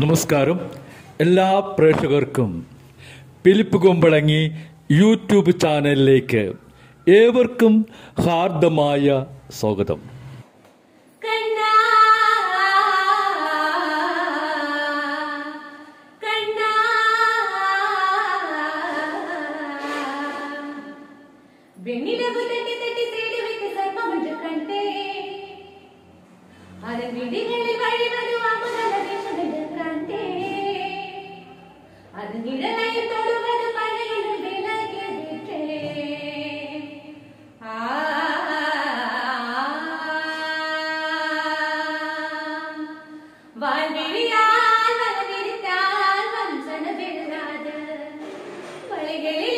നമസ്കാരം എല്ലാ പ്രേക്ഷകർക്കും പിലിപ്പ് കുമ്പളങ്ങി യൂട്യൂബ് ചാനലിലേക്ക് ഏവർക്കും ഹാർദമായ സ്വാഗതം കണ്ണാ കണ്ണാ വെണ്ണിലവ് തട്ടി തട്ടി തേടി വെച്ച് സർപ്പമൊன்று കണ്ടേ அதன் விடிகளில் வழிவது அமுதல விஷமென்று கண்டே அது நிழலை தொடுவது மழையில் விலகி விட்டே ஆ வாழ்விழியால் வலவிரித்தால் வஞ்சன வெல்லாத வழிகளில்